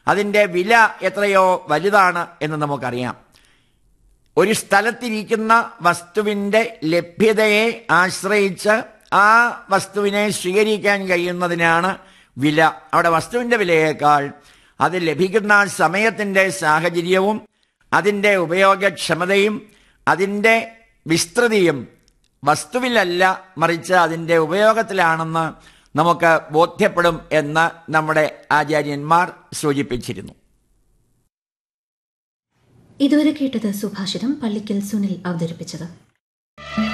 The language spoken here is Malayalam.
അതിൻ്റെ വില എത്രയോ വലുതാണ് എന്ന് നമുക്കറിയാം ഒരു സ്ഥലത്തിരിക്കുന്ന വസ്തുവിൻ്റെ ലഭ്യതയെ ആശ്രയിച്ച് ആ വസ്തുവിനെ സ്വീകരിക്കാൻ കഴിയുന്നതിനാണ് വില അവിടെ വസ്തുവിൻ്റെ വിലയേക്കാൾ അത് ലഭിക്കുന്ന സമയത്തിൻ്റെ സാഹചര്യവും അതിൻ്റെ ഉപയോഗക്ഷമതയും അതിൻ്റെ വിസ്തൃതിയും വസ്തുവിലല്ല മറിച്ച് അതിൻ്റെ ഉപയോഗത്തിലാണെന്ന് നമുക്ക് ബോധ്യപ്പെടും എന്ന് നമ്മുടെ ആചാര്യന്മാർ സൂചിപ്പിച്ചിരുന്നു ഇതുവരെ കേട്ടത് സുഭാഷിതം പള്ളിക്കൽ സുനിൽ അവതരിപ്പിച്ചത്